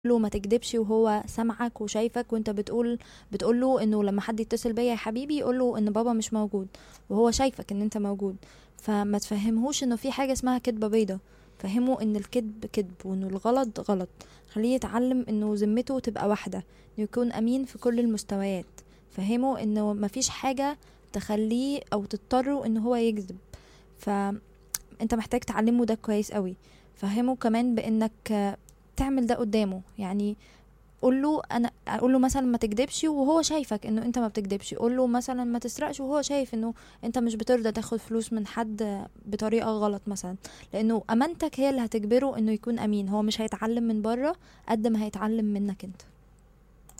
له ما تكدبش وهو سامعك وشايفك وانت بتقول بتقول له انه لما حد يتصل بيا يا حبيبي يقول له ان بابا مش موجود وهو شايفك ان انت موجود فما تفهمهوش انه في حاجه اسمها كدبه بيضه فهمه ان الكذب كذب وانه الغلط غلط خليه يتعلم انه ذمته تبقى واحده انه يكون امين في كل المستويات فهمه انه مفيش حاجه تخليه او تضطره ان هو يكذب فانت محتاج تعلمه ده كويس قوي فهمه كمان بانك تعمل ده قدامه يعني قول له انا اقول له مثلا ما تكدبش وهو شايفك انه انت ما بتكدبش قول له مثلا ما تسرقش وهو شايف انه انت مش بترضى تاخد فلوس من حد بطريقه غلط مثلا لانه امانتك هي اللي هتجبره انه يكون امين هو مش هيتعلم من بره قد ما هيتعلم منك انت